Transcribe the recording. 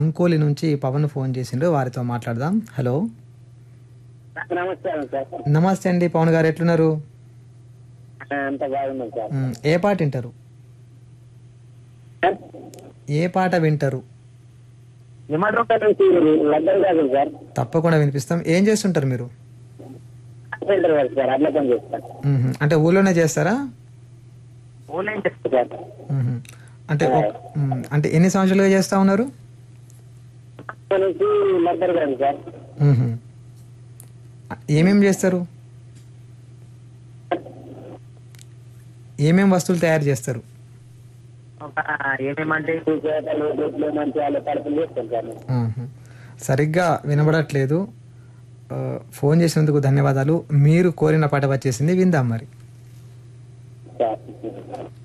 అంకోలి నుంచి పవన్ ఫోన్ చేసిండ్రు వారితో మాట్లాడదాం హలో నమస్కారం సార్ నమస్తే అండి పవన్ గారు ఎట్లున్నారు అంత బాగున్నాం సార్ మ్, ఏ పాట వింటారు సార్ ఏ పాట వింటారు నిమ్మడ్రొక్క నుంచి లద్దరు కాదు సార్ తప్పకుండా వినిపిస్తాం ఏం చేస్తుంటారు మీరు సెంటర్ వర్క్ సార్ అట్లా పని చేస్తాను మ్హూ. అంటే ఊళ్ళోనే చేస్తారా ఓన్లైన్ చేస్తాను సార్ మ్హూ. అంటే ఒక- మ్, అంటే ఎన్ని సంవత్సరాలుగా చేస్తా ఉన్నారు అక్కడ నుంచి లద్దరు కాదు సార్ మ్హూ. ఏమేం చేస్తారు ఏమేం వస్తువులు తయారు చేస్తారు ఒక ఏమేమంటే చేతలు దొడ్లు మంచాలు పడుపులు చేస్తాను సార్ నేను. మ్హూ. సరిగ్గా వినబడట్లేదు ఆ, ఫోన్ చేసినందుకు ధన్యవాదాలు మీరు కోరిన పాట వచ్చేసింది విందాం మరి సార్